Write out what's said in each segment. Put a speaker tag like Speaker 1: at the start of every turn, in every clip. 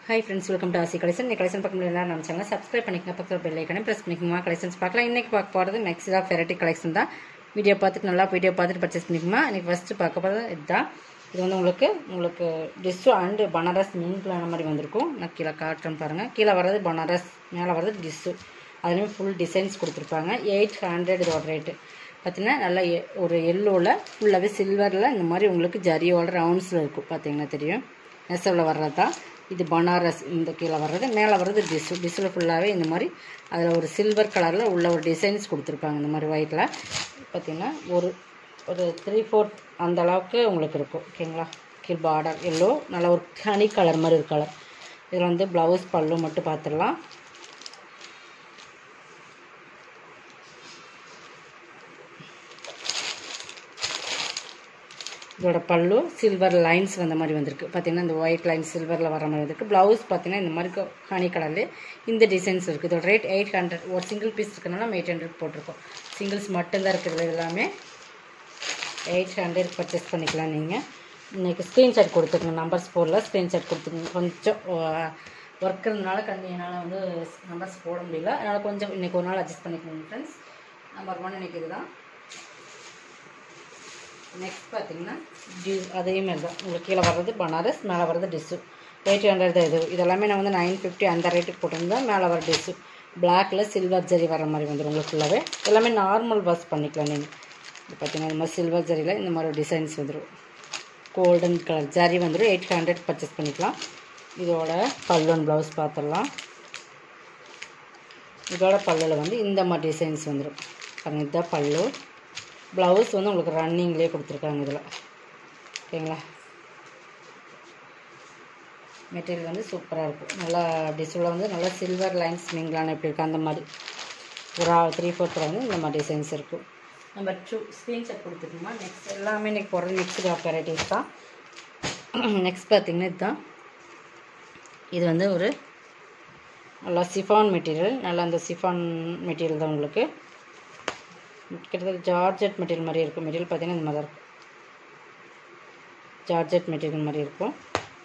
Speaker 1: hi friends welcome to Aashi collection இந்த collection பார்க்க முடியல நம்ம சேனல் சப்ஸ்கிரைப் பண்ணிக்கங்க பக்கத்தில் பெல் ஐக்கனை ப்ரெஸ் பண்ணிக்கோங்க கலெக்ஷன்ஸ் பார்க்கலாம் இன்றைக்கி பார்க்க போகிறது மேக்ஸில் ஆஃப் வெரைட்டி கலெக்ஷன் தான் வீடியோ பார்த்துட்டு நல்லா வீடியோ பார்த்துட்டு பர்ச்சேஸ் பண்ணிக்கோமா இன்றைக்கி ஃபஸ்ட்டு பார்க்க போகிறது இதுதான் இது வந்து உங்களுக்கு உங்களுக்கு டிஸ்ஸு அண்டு பனாரஸ் மீன்களான மாதிரி வந்திருக்கும் நான் கீழே காட்டுறேன் பாருங்கள் கீழே வர்றது பனாரஸ் மேலே வர்றது டிஸ்ஸு அதுலேயும் ஃபுல் டிசைன்ஸ் கொடுத்துருப்பாங்க எயிட் ஹண்ட்ரட் இதோட ரேட்டு பார்த்தீங்கன்னா நல்லா எ- ஒரு எல்லோவில் ஃபுல்லாகவே சில்வரில் இந்த மாதிரி உங்களுக்கு ஜரியோட ரவுண்ட்ஸில் இருக்கும் பார்த்தீங்கன்னா தெரியும் நெசவில் வர்றது தான் இது பனாரஸ் இந்த கீழே வர்றது மேலே வர்றது டிஸ்ஸு டிஸ்ஸில் ஃபுல்லாகவே இந்த மாதிரி அதில் ஒரு சில்வர் கலரில் உள்ள ஒரு டிசைன்ஸ் கொடுத்துருப்பாங்க இந்த மாதிரி ஒயிட்டில் பார்த்தீங்கன்னா ஒரு ஒரு த்ரீ ஃபோர்த் அந்த அளவுக்கு உங்களுக்கு இருக்கும் ஓகேங்களா கீழ் பார்டர் எல்லோ நல்ல ஒரு ஹனி கலர் மாதிரி ஒரு கலர் இதில் வந்து ப்ளவுஸ் பல்லு மட்டும் பார்த்துடலாம் இதோட பல்லு சில்வர் லைன்ஸ் வந்த மாதிரி வந்திருக்கு பார்த்தீங்கன்னா இந்த ஒயிட் லைன் சில்வரில் வர மாதிரி வந்திருக்கு ப்ளவுஸ் பார்த்தீங்கன்னா இந்த மாதிரி ஹனி கலர்லேயே இந்த டிசைன்ஸ் இருக்குது இதோட ரேட் எயிட் ஹண்ட்ரட் ஒரு சிங்கிள் பீஸ் இருக்கனால நம்ம எயிட் ஹண்ட்ரட் போட்டிருக்கோம் சிங்கிள்ஸ் மட்டும்தான் இருக்குது இது எல்லாமே எயிட் ஹண்ட்ரட் பர்ச்சேஸ் பண்ணிக்கலாம் நீங்கள் இன்றைக்கி ஸ்க்ரீன்ஷாட் கொடுத்துருங்க நம்பர்ஸ் போடல ஸ்க்ரீன்ஷாட் கொடுத்துருங்க கொஞ்சம் ஒர்க் இருந்தனால கண்ணி என்னால் வந்து நம்பர்ஸ் போட முடியல அதனால் கொஞ்சம் இன்றைக்கி ஒரு நாள் அட்ஜஸ்ட் பண்ணிக்கோங்க ஃப்ரெண்ட்ஸ் நம்பர் ஒன் இன்றைக்கி இதுதான் நெக்ஸ்ட் பார்த்தீங்கன்னா டி அதே மாதிரி தான் உங்களுக்கு கீழே வர்றது பனாரஸ் மேலே வர்றது டிஷ்ஷு எயிட் ஹண்ட்ரட் தான் இது இதெல்லாமே நான் வந்து நைன் ஃபிஃப்டி அந்த ரேட்டுக்கு போட்டிருந்தேன் மேலே வர டிஷ்ஷு பிளாக்ல சில்வர் ஜரி வர மாதிரி வந்துடும் உங்களுக்கு ஃபுல்லாகவே எல்லாமே நார்மல் வாஷ் பண்ணிக்கலாம் நீங்கள் இது பார்த்தீங்கன்னா இந்த மாதிரி சில்வர் ஜரியில் இந்த மாதிரி டிசைன்ஸ் வந்துடும் கோல்டன் கலர் ஜரி வந்துடும் எயிட் ஹண்ட்ரட் பர்ச்சேஸ் பண்ணிக்கலாம் இதோட பல்லுவன் ப்ளவுஸ் பார்த்துடலாம் இதோட பல்லுவில் வந்து இந்த மாதிரி டிசைன்ஸ் வந்துடும் பாருங்கள் இதுதான் பல்லு ப்ளவுஸ் வந்து உங்களுக்கு ரன்னிங்லேயே கொடுத்துருக்காங்க இதில் ஓகேங்களா மெட்டீரியல் வந்து சூப்பராக இருக்கும் நல்லா டிஸ்பிளில் வந்து நல்லா சில்வர் லைன்ஸ் மிங்கலான எப்படி இருக்குது அந்த மாதிரி ஒரு த்ரீ ஃபோர்த்தில் வந்து இந்த மாதிரி டிசைன்ஸ் இருக்கும் நம்பர் டூ ஸ்க்ரீன்ஷாட் கொடுத்துருக்கோமா நெக்ஸ்ட் எல்லாமே இன்றைக்கி போடுற மிக்ஸ்டு ஆஃப் வெரைட்டிஸ் தான் நெக்ஸ்ட் பார்த்தீங்கன்னா இதுதான் இது வந்து ஒரு நல்லா சிஃபான் மெட்டீரியல் நல்லா அந்த சிஃபான் மெட்டீரியல் தான் உங்களுக்கு கிட்டத்தட்ட ஜார்ஜெட் மெட்டீரியல் மாதிரி இருக்கும் மெட்டீரியல் பார்த்தீங்கன்னா இந்த மாதிரி தான் இருக்கும் ஜார்ஜெட் மெட்டீரியல் மாதிரி இருக்கும்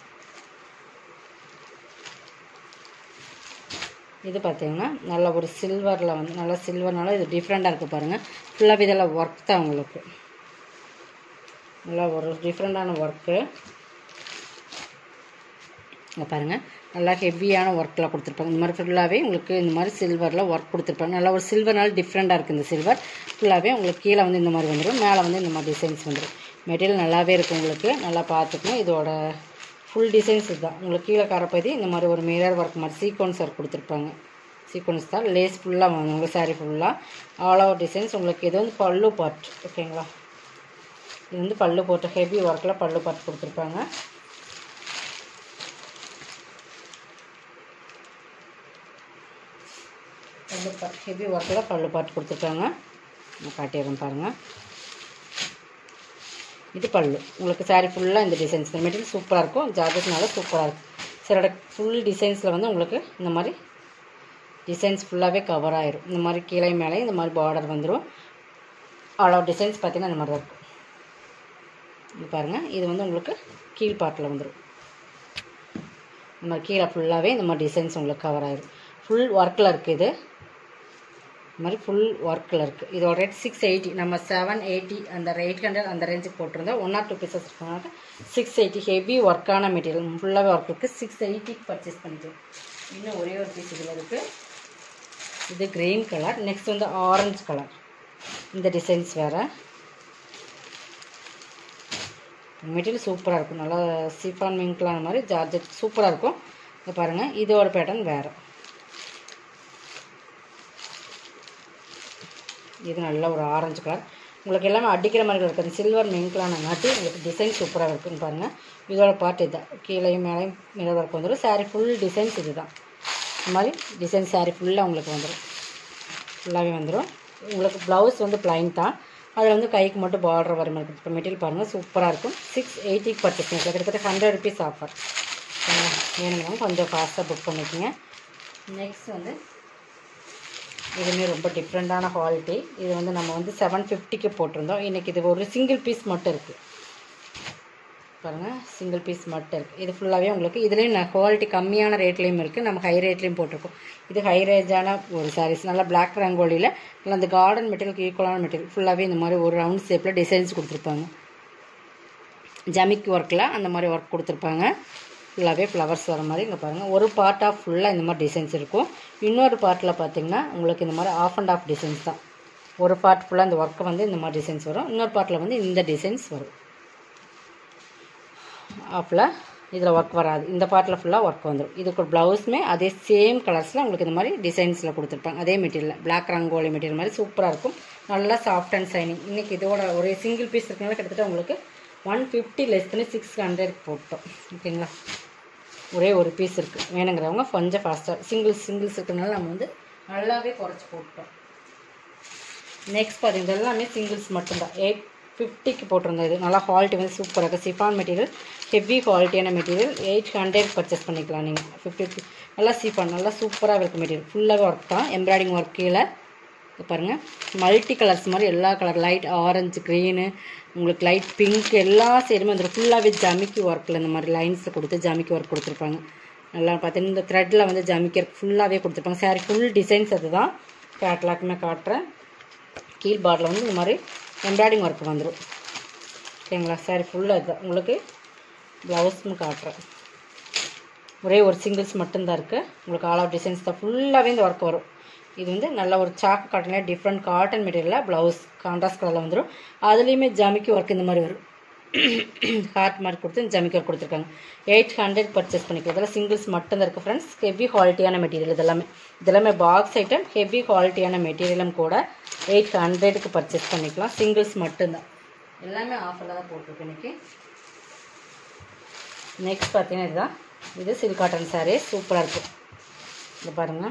Speaker 1: இது பார்த்தீங்கன்னா நல்ல ஒரு சில்வரில் வந்து நல்லா சில்வர்னால இது டிஃப்ரெண்ட்டாக இருக்குது பாருங்கள் ஃபுல்லாகவே இதெல்லாம் ஒர்க் தான் உங்களுக்கு நல்லா ஒரு டிஃப்ரெண்ட்டான ஒர்க்கு இங்கே பாருங்கள் நல்லா ஹெவியான ஒர்க்கில் கொடுத்துருப்பாங்க இந்த மாதிரி ஃபுல்லாகவே உங்களுக்கு இந்த மாதிரி சில்வரில் ஒர்க் கொடுத்துருப்பாங்க நல்லா ஒரு சில்வர்னால டிஃப்ரெண்ட்டாக இருக்குது இந்த சில்வர் ஃபுல்லாகவே உங்களுக்கு கீழே வந்து இந்த மாதிரி வந்துடும் மேலே வந்து இந்த மாதிரி டிசைன்ஸ் வந்துடும் மெட்டீரியல் நல்லாவே இருக்கும் உங்களுக்கு நல்லா பார்த்துக்கணும் இதோட ஃபுல் டிசைன்ஸ் இதுதான் உங்களுக்கு கீழே கரப்பதி இந்த மாதிரி ஒரு மிரர் ஒர்க் மாதிரி சீக்வன்ஸ் ஒர்க் கொடுத்துருப்பாங்க சீக்வன்ஸ் தான் லேஸ் ஃபுல்லாக வாங்க உங்களுக்கு சாரீ ஃபுல்லாக ஆல் ஓவர் டிசைன்ஸ் உங்களுக்கு இது வந்து பல்லு பார்ட் ஓகேங்களா இது வந்து பல்லு போட்டு ஹெவி ஒர்க்கில் பல்லு பார்ட் கொடுத்துருப்பாங்க பல்லு பாட் ஹெவி ஒர்க்கில் பல்லு பாட்டு கொடுத்துருக்காங்க நான் காட்டிடுறேன் பாருங்கள் இது பல்லு உங்களுக்கு saree ஃபுல்லாக இந்த டிசைன்ஸ் இந்த மெட்டீரியல் சூப்பராக இருக்கும் ஜார்ஜெட்னால சூப்பராக இருக்கும் சிலோட ஃபுல் டிசைன்ஸில் வந்து உங்களுக்கு இந்த மாதிரி டிசைன்ஸ் ஃபுல்லாகவே கவர் ஆயிரும் இந்த மாதிரி கீழே மேலே இந்த மாதிரி பார்டர் வந்துடும் அவ்வளோ டிசைன்ஸ் பார்த்தீங்கன்னா இந்த மாதிரி தான் இருக்கும் இது பாருங்கள் இது வந்து உங்களுக்கு கீழ் பாட்டில் வந்துடும் இந்த மாதிரி கீழே ஃபுல்லாகவே இந்த மாதிரி டிசைன்ஸ் உங்களுக்கு கவர் ஆயிரும் ஃபுல் ஒர்க்கில் இருக்குது இது இந்த மாதிரி ஃபுல் ஒர்க்கில் இருக்குது இதோட ரேட் சிக்ஸ் எயிட்டி நம்ம செவன் எயிட்டி அந்த எயிட் ஹண்ட்ரட் அந்த ரேஞ்சுக்கு போட்டிருந்தோம் ஒன் ஆர் டூ பீசஸ் இருக்கனால சிக்ஸ் எயிட்டி ஹெவி ஒர்க்கான மெட்டீரியல் ஃபுல்லாகவே ஒர்க் இருக்குது சிக்ஸ் எயிட்டிக்கு பர்ச்சேஸ் பண்ணிக்கலாம் இன்னும் ஒரே ஒரு பீஸ் இதில் இருக்குது இது கிரீன் கலர் நெக்ஸ்ட் வந்து ஆரஞ்சு கலர் இந்த டிசைன்ஸ் வேறு மெட்டீரியல் சூப்பராக இருக்கும் நல்லா சிஃபான் மிங்க்லான மாதிரி ஜார்ஜெட் சூப்பராக இருக்கும் இதை பாருங்கள் இதோட பேட்டர்ன் வேறு இது நல்ல ஒரு ஆரஞ்சு கலர் உங்களுக்கு எல்லாமே அடிக்கிற மாதிரி இருக்குது சில்வர் மிங்க்லான நாட்டி உங்களுக்கு டிசைன் சூப்பராக இருக்குன்னு பாருங்கள் இதோட பார்ட் இதுதான் கீழேயும் மேலேயும் மிரர் ஒர்க் வந்துடும் saree ஃபுல் டிசைன்ஸ் இது தான் இந்த மாதிரி டிசைன் saree ஃபுல்லாக உங்களுக்கு வந்துடும் ஃபுல்லாகவே வந்துடும் உங்களுக்கு ப்ளவுஸ் வந்து ப்ளைன் தான் அதில் வந்து கைக்கு மட்டும் பார்டர் வர மாதிரி கொடுத்துருக்கோம் மெட்டீரியல் பாருங்கள் சூப்பராக இருக்கும் சிக்ஸ் எயிட்டிக்கு பர்ச்சேஸ் பண்ணிக்கலாம் கிட்டத்தட்ட ஹண்ட்ரட் ருபீஸ் ஆஃபர் வேணுங்கிறவங்க கொஞ்சம் ஃபாஸ்ட்டாக புக் பண்ணிக்கோங்க நெக்ஸ்ட் வந்து இதுவுமே ரொம்ப டிஃப்ரெண்ட்டான குவாலிட்டி இது வந்து நம்ம வந்து செவன் ஃபிஃப்டிக்கு போட்டிருந்தோம் இன்றைக்கி இது ஒரு சிங்கிள் பீஸ் மட்டும் இருக்குது பாருங்கள் சிங்கிள் பீஸ் மட்டும் இருக்குது இது ஃபுல்லாகவே உங்களுக்கு இதுலேயும் நான் குவாலிட்டி கம்மியான ரேட்லேயும் இருக்குது நம்ம ஹை ரேட்லேயும் போட்டிருக்கோம் இது ஹை ரேஞ்சான ஒரு சாரீஸ் நல்லா பிளாக் ரங்கோலியில் நல்லா அந்த கார்டன் மெட்டீரியலுக்கு ஈக்குவலான மெட்டீரியல் ஃபுல்லாகவே இந்த மாதிரி ஒரு ரவுண்ட் ஷேப்பில் டிசைன்ஸ் கொடுத்துருப்பாங்க ஜமிக் ஒர்க்கில் அந்த மாதிரி ஒர்க் கொடுத்துருப்பாங்க ஃபுல்லாகவே ஃப்ளவர்ஸ் வர மாதிரி இங்கே பாருங்கள் ஒரு பார்ட் ஆஃப் ஃபுல்லாக இந்த மாதிரி டிசைன்ஸ் இருக்கும் இன்னொரு பார்ட்டில் பார்த்தீங்கன்னா உங்களுக்கு இந்த மாதிரி ஆஃப் அண்ட் ஆஃப் டிசைன்ஸ் தான் ஒரு பார்ட் ஃபுல்லாக இந்த ஒர்க்கு வந்து இந்த மாதிரி டிசைன்ஸ் வரும் இன்னொரு பார்ட்டில் வந்து இந்த டிசைன்ஸ் வரும் ஆஃபில் இதில் ஒர்க் வராது இந்த பார்ட்டில் ஃபுல்லாக ஒர்க் வந்துடும் இதுக்கு ஒரு ப்ளவுஸுமே அதே சேம் கலர்ஸில் உங்களுக்கு இந்த மாதிரி டிசைன்ஸில் கொடுத்துருப்பாங்க அதே மெட்டீரியல் பிளாக் ரங்கோலி மெட்டீரியல் மாதிரி சூப்பராக இருக்கும் நல்லா சாஃப்ட் அண்ட் சைனிங் இன்றைக்கி இதோட ஒரு சிங்கிள் பீஸ் இருக்கனால கிட்டத்தட்ட உங்களுக்கு ஒன் ஃபிஃப்டி லெஸ் பண்ணி சிக்ஸ் ஹண்ட்ரட் போட்டோம் ஓகேங்களா ஒரே ஒரு பீஸ் இருக்குது வேணுங்கிறவங்க கொஞ்சம் ஃபாஸ்ட்டாக சிங்கிள்ஸ் சிங்கிள்ஸ் இருக்கிறனால நம்ம வந்து நல்லாவே குறைச்சி போட்டோம் நெக்ஸ்ட் பார்த்தீங்கன்னா எல்லாமே சிங்கிள்ஸ் மட்டும்தான் எயிட் ஃபிஃப்டிக்கு போட்டிருந்தது நல்லா குவாலிட்டி வந்து சூப்பராக இருக்குது சிஃபான் மெட்டீரியல் ஹெவி குவாலிட்டியான மெட்டீரியல் எயிட் ஹண்ட்ரட் பர்ச்சேஸ் பண்ணிக்கலாம் நீங்கள் ஃபிஃப்டி நல்லா சிஃபான் நல்லா சூப்பராக இருக்குது மெட்டீரியல் ஃபுல்லாகவே ஒர்க் தான் எம்ப்ராய்டிங் ஒர்க் கீழே இது பாருங்கள் மல்டி கலர்ஸ் மாதிரி எல்லா கலர் லைட் ஆரஞ்சு க்ரீனு உங்களுக்கு லைட் பிங்க் எல்லா சைடுமே வந்துடும் ஃபுல்லாகவே ஜமிக்கி ஒர்க்கில் இந்த மாதிரி லைன்ஸில் கொடுத்து ஜமிக்கி ஒர்க் கொடுத்துருப்பாங்க நல்லா பார்த்தீங்கன்னா இந்த த்ரெட்டில் வந்து ஜமிக்கி ஒர்க் ஃபுல்லாகவே கொடுத்துருப்பாங்க சாரி ஃபுல் டிசைன்ஸ் அதுதான் கேட்லாக்குமே காட்டுறேன் கீழ் பார்டரில் வந்து இந்த மாதிரி எம்ப்ராய்டிங் ஒர்க் வந்துடும் ஓகேங்களா சாரி ஃபுல்லாக இதுதான் உங்களுக்கு ப்ளவுஸும் காட்டுறேன் ஒரே ஒரு சிங்கிள்ஸ் மட்டும்தான் இருக்குது உங்களுக்கு ஆல் ஆஃப் டிசைன்ஸ் தான் ஃபுல்லாகவே இந்த ஒர்க் வரும் இது வந்து நல்ல ஒரு சாக்கு காட்டனில் டிஃப்ரெண்ட் காட்டன் மெட்டீரியலில் ப்ளவுஸ் கான்ட்ராஸ்ட் கலரில் வந்துடும் அதுலேயுமே ஜமிக்கி ஒர்க் இந்த மாதிரி வரும் ஹார்ட் மாதிரி கொடுத்து இந்த ஜமிக்கி ஒர்க் கொடுத்துருக்காங்க எயிட் ஹண்ட்ரட் பர்ச்சேஸ் பண்ணிக்கலாம் இதெல்லாம் சிங்கிள்ஸ் மட்டும்தான் இருக்குது ஃப்ரெண்ட்ஸ் ஹெவி குவாலிட்டியான மெட்டீரியல் இதெல்லாமே இதெல்லாமே பாக்ஸ் ஐட்டம் ஹெவி குவாலிட்டியான மெட்டீரியலும் கூட எயிட் ஹண்ட்ரடுக்கு பர்ச்சேஸ் பண்ணிக்கலாம் சிங்கிள்ஸ் மட்டும்தான் எல்லாமே ஆஃபரில் தான் போட்டிருக்கு இன்றைக்கி நெக்ஸ்ட் பார்த்தீங்கன்னா இதுதான் இது சில்க் காட்டன் சாரீ சூப்பராக இருக்கும் இது பாருங்கள்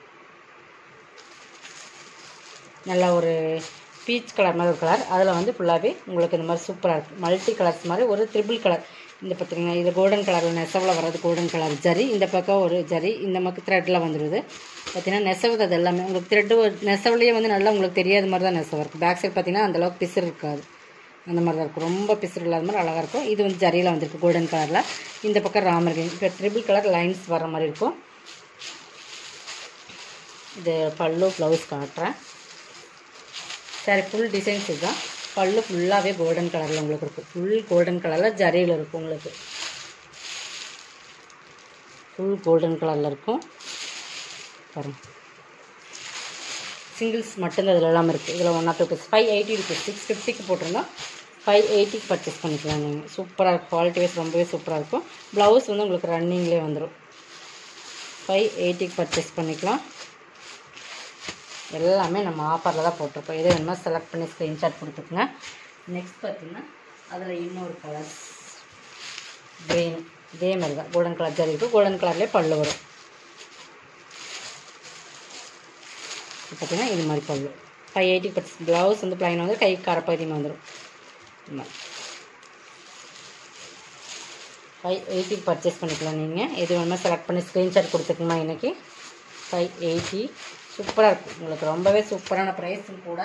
Speaker 1: நல்லா ஒரு பீச் கலர் மாதிரி ஒரு கலர் அதில் வந்து ஃபுல்லாகவே உங்களுக்கு இந்த மாதிரி சூப்பராக இருக்குது மல்டி கலர்ஸ் மாதிரி ஒரு த்ரிபிள் கலர் இந்த பார்த்தீங்கன்னா இது கோல்டன் கலரில் நெசவில் வர்றது கோல்டன் கலர் ஜரி இந்த பக்கம் ஒரு ஜரி இந்த பக்கம் த்ரெட்டில் வந்துடுது பார்த்தீங்கன்னா நெசவு அது எல்லாமே உங்களுக்கு த்ரெட்டு நெசவுலேயே வந்து நல்லா உங்களுக்கு தெரியாத மாதிரி தான் நெசவு இருக்கும் பேக் சைடு பார்த்தீங்கன்னா அந்தளவுக்கு பிசுறு இருக்காது அந்த மாதிரி தான் இருக்கும் ரொம்ப பிசுறு இல்லாத மாதிரி அழகாக இருக்கும் இது வந்து ஜரியில் வந்திருக்கு கோல்டன் கலரில் இந்த பக்கம் ராமர் கிரீன் இப்போ ட்ரிபிள் கலர் லைன்ஸ் வர மாதிரி இருக்கும் இது பல்லு ப்ளவுஸ் காட்டுறேன் சரி ஃபுல் டிசைன்ஸ் இதுதான் பல்லு ஃபுல்லாகவே கோல்டன் கலரில் உங்களுக்கு இருக்கும் ஃபுல் கோல்டன் கலரில் ஜரியில் இருக்கும் உங்களுக்கு ஃபுல் கோல்டன் கலரில் இருக்கும் பாருங்க சிங்கிள்ஸ் மட்டும்தான் இதில் எல்லாமே இருக்குது இதில் one of rupees five eighty rupees six ஃபிஃப்டிக்கு போட்டிருந்தோம் ஃபைவ் எயிட்டிக்கு பர்ச்சேஸ் பண்ணிக்கலாம் நீங்கள் சூப்பராக இருக்கும் குவாலிட்டி வைஸ் ரொம்பவே சூப்பராக இருக்கும் ப்ளவுஸ் வந்து உங்களுக்கு ரன்னிங்லேயே வந்துடும் ஃபைவ் எயிட்டிக்கு பர்ச்சேஸ் பண்ணிக்கலாம் எல்லாமே நம்ம ஆஃபரில் தான் போட்டிருக்கோம் எது வேணுமோ செலக்ட் பண்ணி ஸ்க்ரீன்ஷாட் கொடுத்துக்குங்க நெக்ஸ்ட் பார்த்தீங்கன்னா அதில் இன்னொரு கலர்ஸ் க்ரீன் இதே மாதிரி தான் கோல்டன் கலர் ஜரி இருக்கும் கோல்டன் கலர்லேயே பல்லு வரும் பார்த்தீங்கன்னா இது மாதிரி பல்லு ஃபைவ் எயிட்டி பர்ஸ் ப்ளவுஸ் வந்து ப்ளைன் வந்து கை கரப்பகுதியுமே வந்துடும் இது மாதிரி ஃபைவ் எயிட்டிக்கு பர்ச்சேஸ் பண்ணிக்கலாம் நீங்கள் எது வேணுமோ செலக்ட் பண்ணி ஸ்க்ரீன்ஷாட் கொடுத்துக்குமா இன்றைக்கி ஃபைவ் எயிட்டி சூப்பராக இருக்கும் உங்களுக்கு ரொம்பவே சூப்பரான ப்ரைஸும் கூட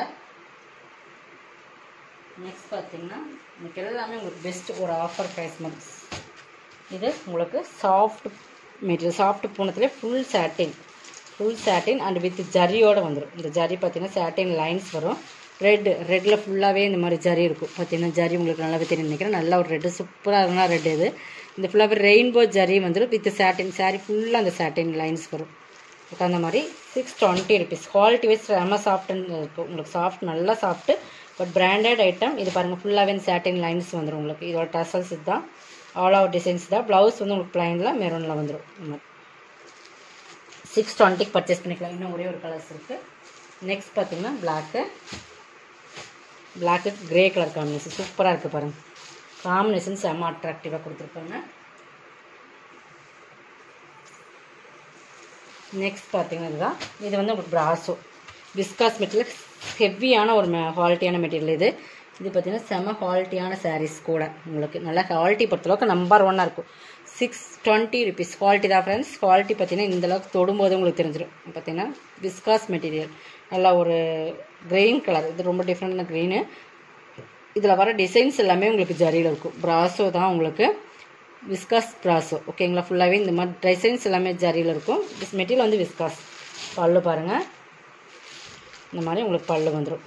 Speaker 1: நெக்ஸ்ட் பார்த்தீங்கன்னா உங்களுக்கு எல்லாமே உங்களுக்கு பெஸ்ட் ஒரு ஆஃபர் ப்ரைஸ் மாதிரி இது உங்களுக்கு சாஃப்ட் மெட்டீரியல் சாஃப்ட் பூனத்துலேயே full satin full satin and with ஜரியோடு வந்துடும் இந்த ஜரி பார்த்தீங்கன்னா சாட்டின் லைன்ஸ் வரும் ரெட் ரெட்டில் ஃபுல்லாகவே இந்த மாதிரி ஜரி இருக்கும் பார்த்தீங்கன்னா ஜரி உங்களுக்கு நல்லாவே தெரியும் நினைக்கிறேன் நல்ல ஒரு ரெட்டு சூப்பராக இருந்தால் ரெட் இது இந்த ஃபுல்லாகவே ரெயின்போ ஜரி வந்துடும் வித் சாட்டின் சாரி ஃபுல்லாக அந்த சாட்டின் லைன்ஸ் வரும் உங்களுக்கு அந்த மாதிரி six twenty rupees quality wise செம்ம சாஃப்ட்டுன்னு இருக்கும் உங்களுக்கு சாஃப்ட் நல்லா சாஃப்ட்டு பட் பிராண்டட் ஐட்டம் இது பாருங்கள் ஃபுல்லாகவே இந்த சாட்டின் லைன்ஸ் வந்துடும் உங்களுக்கு இதோட டசல்ஸ் இதுதான் ஆல் அவுட் டிசைன்ஸ் தான் ப்ளவுஸ் வந்து உங்களுக்கு ப்ளைனில் மெரூனில் வந்துடும் இந்த மாதிரி சிக்ஸ் டுவெண்ட்டிக்கு பர்ச்சேஸ் பண்ணிக்கலாம் இன்னும் ஒரே ஒரு கலர்ஸ் இருக்குது நெக்ஸ்ட் பார்த்தீங்கன்னா black black grey colour combination சூப்பராக இருக்குது பாருங்கள் காம்பினேஷன் செம்ம அட்ராக்டிவாக கொடுத்துருப்பாங்க நெக்ஸ்ட் பார்த்தீங்கன்னா இதுதான் இது வந்து உங்களுக்கு ப்ராஸோ விஸ்காஸ் மெட்டீரியல் ஹெவியான ஒரு மெ குவாலிட்டியான மெட்டீரியல் இது இது பார்த்தீங்கன்னா செம்ம குவாலிட்டியான சாரீஸ் கூட உங்களுக்கு நல்லா குவாலிட்டி பொறுத்தளவுக்கு நம்பர் ஒன்னாக இருக்கும் சிக்ஸ் டுவெண்ட்டி ருபீஸ் குவாலிட்டி தான் ஃப்ரெண்ட்ஸ் குவாலிட்டி பார்த்தீங்கன்னா இந்தளவுக்கு தொடும்போது உங்களுக்கு தெரிஞ்சிடும் பார்த்தீங்கன்னா விஸ்காஸ் மெட்டீரியல் நல்லா ஒரு க்ரீன் கலர் இது ரொம்ப டிஃப்ரெண்டான க்ரீனு இதில் வர டிசைன்ஸ் எல்லாமே உங்களுக்கு ஜரியில் இருக்கும் ப்ராஸோ தான் உங்களுக்கு விஸ்காஸ் ப்ராஸோ ஓகேங்களா ஃபுல்லாகவே இந்த மாதிரி டிசைன்ஸ் எல்லாமே ஜரியில் இருக்கும் திஸ் மெட்டீரியல் வந்து விஸ்காஸ் பல்லு பாருங்கள் இந்த மாதிரி உங்களுக்கு பல்லு வந்துடும்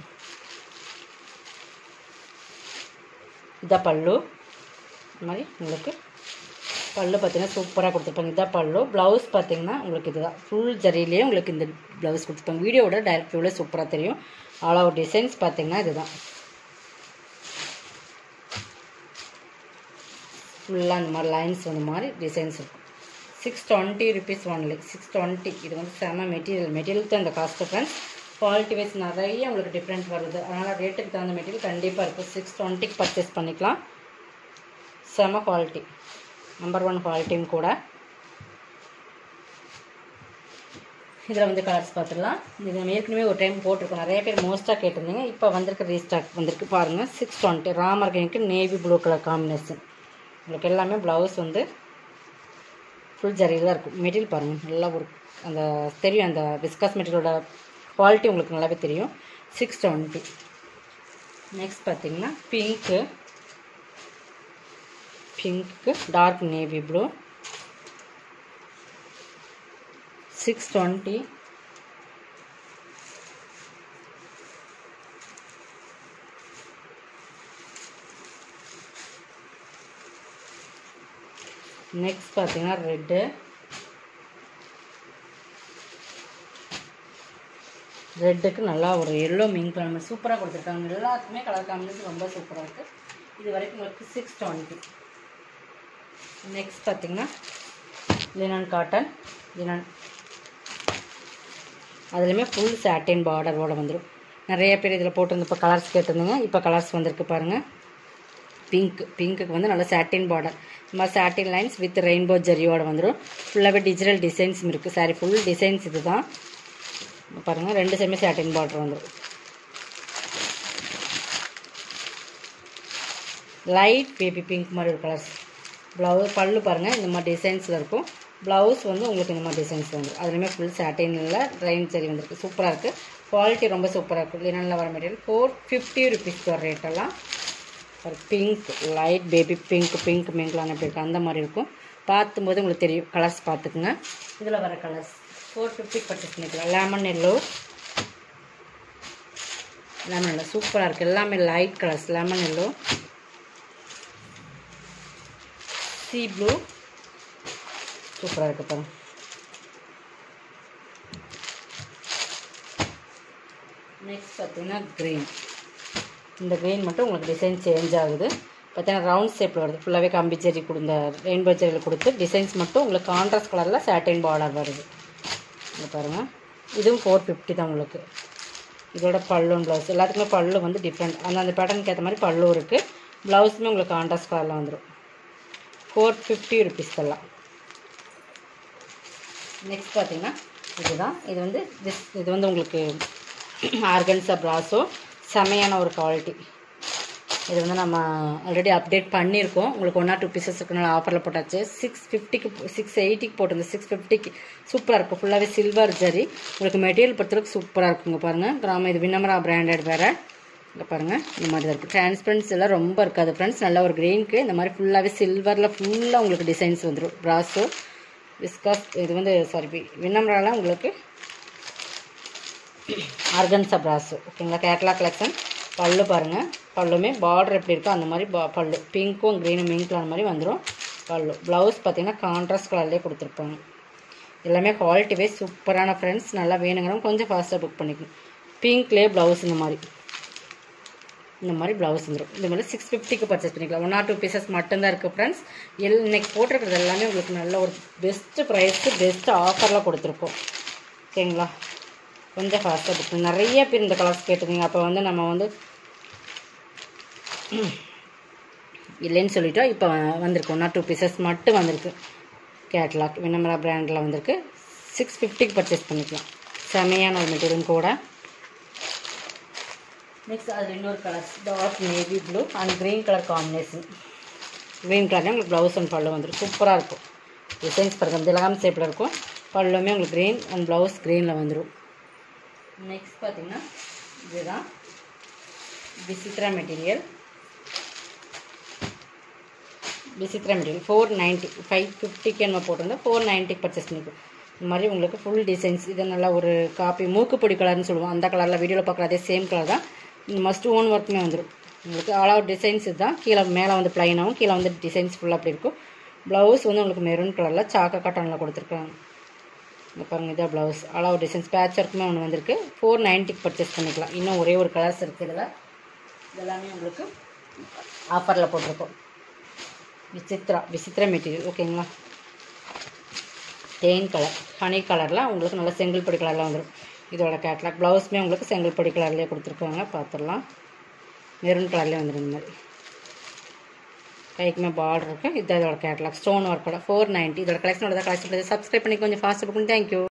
Speaker 1: இதான் பல்லு இந்த மாதிரி உங்களுக்கு பல்லு பார்த்தீங்கன்னா சூப்பராக கொடுத்துருப்பாங்க இதான் பல்லு ப்ளவுஸ் பார்த்தீங்கன்னா உங்களுக்கு இதுதான் ஃபுல் ஜரியிலேயே உங்களுக்கு இந்த ப்ளவுஸ் கொடுத்துருப்பாங்க வீடியோவோட டைரக்ட் வியூவில் சூப்பராக தெரியும் ஆல் ஓவர் டிசைன்ஸ் பார்த்தீங்கன்னா இதுதான் ஃபுல்லாக இந்த மாதிரி லைன்ஸ் வந்த மாதிரி டிசைன்ஸ் இருக்கும் six twenty rupees only six twenty இது வந்து செம மெட்டீரியல் மெட்டீரியல் தான் இந்த காஸ்ட் ஃப்ரெண்ட்ஸ் குவாலிட்டி வைஸ் நிறைய உங்களுக்கு டிஃப்ரெண்ட் வருது அதனால் ரேட்டுக்கு தகுந்த மெட்டீரியல் கண்டிப்பாக இருக்கும் சிக்ஸ் டுவெண்ட்டிக்கு பர்ச்சேஸ் பண்ணிக்கலாம் செம குவாலிட்டி நம்பர் ஒன் குவாலிட்டியும் கூட இதில் வந்து கலர்ஸ் பார்த்துடலாம் இது நம்ம ஏற்கனவே ஒரு டைம் போட்டிருக்கோம் நிறைய பேர் மோஸ்ட்டாக கேட்டிருந்தீங்க இப்போ வந்திருக்க ரீஸ்டாக் வந்திருக்கு பாருங்கள் சிக்ஸ் டுவெண்ட்டி ராமர் கிரீனுக்கு நேவி ப்ளூ கலர் காம்பினேஷன் உங்களுக்கு எல்லாமே ப்ளவுஸ் வந்து ஃபுல் ஜரியில் தான் இருக்கும் மெட்டீரியல் பாருங்கள் நல்லா ஒரு அந்த தெரியும் அந்த விஸ்காஸ் மெட்டீரியலோட குவாலிட்டி உங்களுக்கு நல்லாவே தெரியும் சிக்ஸ் டுவெண்ட்டி நெக்ஸ்ட் பார்த்தீங்கன்னா pink pink dark navy blue six twenty next பார்த்தீங்கன்னா ரெட்டு ரெட்டுக்கு நல்லா ஒரு எல்லோ மிங் கலர் சூப்பராக கொடுத்துருக்காங்க எல்லாத்துக்குமே கலர் காம்பினேஷன் ரொம்ப சூப்பராக இருக்குது இது வரைக்கும் உங்களுக்கு சிக்ஸ் டுவெண்ட்டி நெக்ஸ்ட் பார்த்தீங்கன்னா லினன் காட்டன் லினன் அதுலேயுமே ஃபுல் சாட்டின் பார்டரோட வந்துடும் நிறைய பேர் இதில் போட்டிருந்த இப்போ கலர்ஸ் கேட்டிருந்தீங்க இப்போ கலர்ஸ் வந்திருக்கு பாருங்கள் பிங்க் பிங்க்குக்கு வந்து நல்லா சாட்டின் பார்டர் இந்த மாதிரி சாட்டின் லைன்ஸ் வித் ரெயின்போ ஜரியோட வந்துடும் ஃபுல்லாகவே டிஜிட்டல் டிசைன்ஸ் இருக்குது சாரி ஃபுல் டிசைன்ஸ் இது தான் பாருங்கள் ரெண்டு சைடுமே சாட்டின் பார்டர் வந்துடும் லைட் பேபி பிங்க் மாதிரி ஒரு கலர்ஸ் ப்ளவுஸ் பல்லு பாருங்கள் இந்த மாதிரி டிசைன்ஸில் இருக்கும் ப்ளவுஸ் வந்து உங்களுக்கு இந்த மாதிரி டிசைன்ஸ் வந்துடும் அதுலேயுமே ஃபுல் சாட்டினில் ரெயின் சரி வந்திருக்கு சூப்பராக இருக்குது குவாலிட்டி ரொம்ப சூப்பராக இருக்குது லினனில் வர மெட்டீரியல் ஃபோர் ஃபிஃப்டி ருபீஸ் வர ரேட்டெல்லாம் ஒரு pink light baby pink pink மிங்க்லாம் எப்படி இருக்கு அந்த மாதிரி இருக்கும் பார்த்தும்போது உங்களுக்கு தெரியும் கலர்ஸ் பார்த்துக்குங்க இதில் வர கலர்ஸ் ஃபோர் ஃபிஃப்டி பர்ச்சேஸ் பண்ணிக்கலாம் லெமன் எல்லோ லெமன் எல்லோ சூப்பராக இருக்குது எல்லாமே light colours lemon yellow sea blue சூப்பராக இருக்குது பாருங்க நெக்ஸ்ட் பார்த்தீங்கன்னா க்ரீன் இந்த க்ரீன் மட்டும் உங்களுக்கு டிசைன் சேஞ்ச் ஆகுது பார்த்தீங்கன்னா ரவுண்ட் ஷேப்பில் வருது ஃபுல்லாகவே கம்பி ஜெரி கொடுந்த ரெயின்போ ஜெரியில் கொடுத்து டிசைன்ஸ் மட்டும் உங்களுக்கு கான்ட்ராஸ்ட் கலரில் சாட்டின் பார்டர் வருது இங்கே பாருங்கள் இதுவும் ஃபோர் ஃபிஃப்டி தான் உங்களுக்கு இதோட பல்லுன்னு ப்ளவுஸ் எல்லாத்துக்குமே பல்லு வந்து டிஃப்ரெண்ட் அந்த அந்த பேட்டர்னுக்கு ஏற்ற மாதிரி பல்லு இருக்குது ப்ளவுஸுமே உங்களுக்கு கான்ட்ராஸ்ட் கலரில் வந்துடும் ஃபோர் ஃபிஃப்டி ருபீஸ் எல்லாம் நெக்ஸ்ட் பார்த்தீங்கன்னா இதுதான் இது வந்து திஸ் இது வந்து உங்களுக்கு ஆர்கன்ஸா ப்ராஸோ செமையான ஒரு குவாலிட்டி இது வந்து நம்ம ஆல்ரெடி அப்டேட் பண்ணியிருக்கோம் உங்களுக்கு ஒன் ஆர் டூ பீசஸ் இருக்கனால ஆஃபரில் போட்டாச்சு சிக்ஸ் ஃபிஃப்டிக்கு சிக்ஸ் எயிட்டிக்கு போட்டிருந்தோம் சிக்ஸ் ஃபிஃப்டிக்கு சூப்பராக இருக்கும் ஃபுல்லாகவே சில்வர் ஜரி உங்களுக்கு மெட்டீரியல் பொறுத்தளவுக்கு சூப்பராக இருக்குங்க பாருங்கள் கிராம இது வின்னமரா பிராண்டட் வேறு இங்கே பாருங்கள் இந்த மாதிரி தான் இருக்குது டிரான்ஸ்பரன்ஸ் எல்லாம் ரொம்ப இருக்காது ஃப்ரெண்ட்ஸ் நல்ல ஒரு க்ரீனுக்கு இந்த மாதிரி ஃபுல்லாகவே சில்வரில் ஃபுல்லாக உங்களுக்கு டிசைன்ஸ் வந்துடும் ப்ராஸோ விஸ்காஸ் இது வந்து சாரி வின்னமராலாம் உங்களுக்கு ஆர்கன்ஸா ப்ராஸோ ஓகேங்களா கேட்லா கலெக்ஷன் பல்லு பாருங்கள் பல்லுமே பார்டர் எப்படி இருக்கோ அந்த மாதிரி பா பல்லு பிங்க்கும் க்ரீனும் மிங்க்லாம் அந்த மாதிரி வந்துடும் பல்லு ப்ளவுஸ் பார்த்தீங்கன்னா கான்ட்ராஸ்ட் கலர்லேயே கொடுத்துருப்பாங்க எல்லாமே குவாலிட்டி வைஸ் சூப்பரான ஃப்ரெண்ட்ஸ் நல்லா வேணுங்கிறவங்க கொஞ்சம் ஃபாஸ்ட்டாக புக் பண்ணிக்கணும் பிங்க்லேயே ப்ளவுஸ் இந்த மாதிரி இந்த மாதிரி ப்ளவுஸ் வந்துடும் இந்த மாதிரி சிக்ஸ் ஃபிஃப்டிக்கு பர்ச்சேஸ் பண்ணிக்கலாம் ஒன் ஆர் டூ பீசஸ் மட்டும்தான் இருக்குது ஃப்ரெண்ட்ஸ் எல் இன்னைக்கு போட்டிருக்கிறது எல்லாமே உங்களுக்கு நல்ல ஒரு பெஸ்ட்டு ப்ரைஸ்க்கு பெஸ்ட்டு ஆஃபரில் கொடுத்துருக்கோம் ஓகேங்களா கொஞ்சம் ஃபாஸ்ட்டாக புக் நிறைய பேர் இந்த கலர்ஸ் கேட்டிருந்தீங்க அப்போ வந்து நம்ம வந்து இல்லைன்னு சொல்லிட்டோம் இப்போ வந்திருக்கு ஒன் ஆர் டூ பீசஸ் மட்டும் வந்திருக்கு கேட்லாக் வினமரா பிராண்டில் வந்திருக்கு சிக்ஸ் ஃபிஃப்டிக்கு பர்ச்சேஸ் பண்ணிக்கலாம் செமையான ஒரு மெட்டீரியல் கூட நெக்ஸ்ட் அதில் இன்னொரு colours dark navy blue and green colour combination green கலர்லேயே உங்களுக்கு ப்ளவுஸ் அண்ட் பல்லு வந்துடும் சூப்பராக இருக்கும் டிசைன்ஸ் பாருங்கள் திலகம் ஷேப்பில் இருக்கும் பல்லுமே உங்களுக்கு க்ரீன் அண்ட் ப்ளவுஸ் க்ரீனில் வந்துடும் நெக்ஸ்ட் பார்த்தீங்கன்னா இதுதான் Vichitra material Vichitra material four ninety five ஃபிஃப்டிக்கு நம்ம போட்டிருந்தோம் ஃபோர் நைன்ட்டிக்கு பர்ச்சேஸ் பண்ணிக்கும் இந்த மாதிரி உங்களுக்கு ஃபுல் டிசைன்ஸ் இது நல்லா ஒரு காப்பி மூக்குப்பொடி கலர்னு சொல்லுவோம் அந்த கலரில் வீடியோவில் பார்க்குற அதே சேம் கலர் தான் இந்த மஸ்ட் ஓன் ஒர்க்குமே வந்துடும் உங்களுக்கு ஆல் அவுட் டிசைன்ஸ் இதுதான் கீழே மேலே வந்து ப்ளைனாகவும் கீழே வந்து டிசைன்ஸ் ஃபுல்லாக அப்படி இருக்கும் ப்ளவுஸ் வந்து உங்களுக்கு மெரூன் கலரில் சாக்கா காட்டனில் கொடுத்துருக்காங்க இந்த பாருங்கள் இதான் blouse all out designs patch ஒர்க்குமே ஒன்று வந்திருக்கு ஃபோர் நைன்ட்டிக்கு பர்ச்சேஸ் பண்ணிக்கலாம் இன்னும் ஒரே ஒரு கலர்ஸ் இருக்குது இதில் இதெல்லாமே உங்களுக்கு ஆஃபரில் போட்டிருக்கோம் விசித்ரா விசித்ரா மெட்டீரியல் ஓகேங்களா தேன் கலர் ஹனி கலரில் உங்களுக்கு நல்ல செங்கல் பொடி கலரில் வந்துடும் இதோட கேட்லாக் ப்ளவுஸுமே உங்களுக்கு செங்கல் பொடி கலர்லேயே கொடுத்துருக்காங்க பார்த்துடலாம் மெரூன் கலர்லேயே வந்துடும் இந்த மாதிரி கைக்குமே பார்டர் இருக்குது இது இதோட கேட்லாக் ஸ்டோன் ஒர்க்கோட ஃபோர் நைன்ட்டி இதோட கலெக்ஷனோட கலெக்ஷன் சப்ஸ்கிரைப் பண்ணி கொஞ்சம் ஃபாஸ்ட்டாக பண்ணுங்க தேங்க்யூ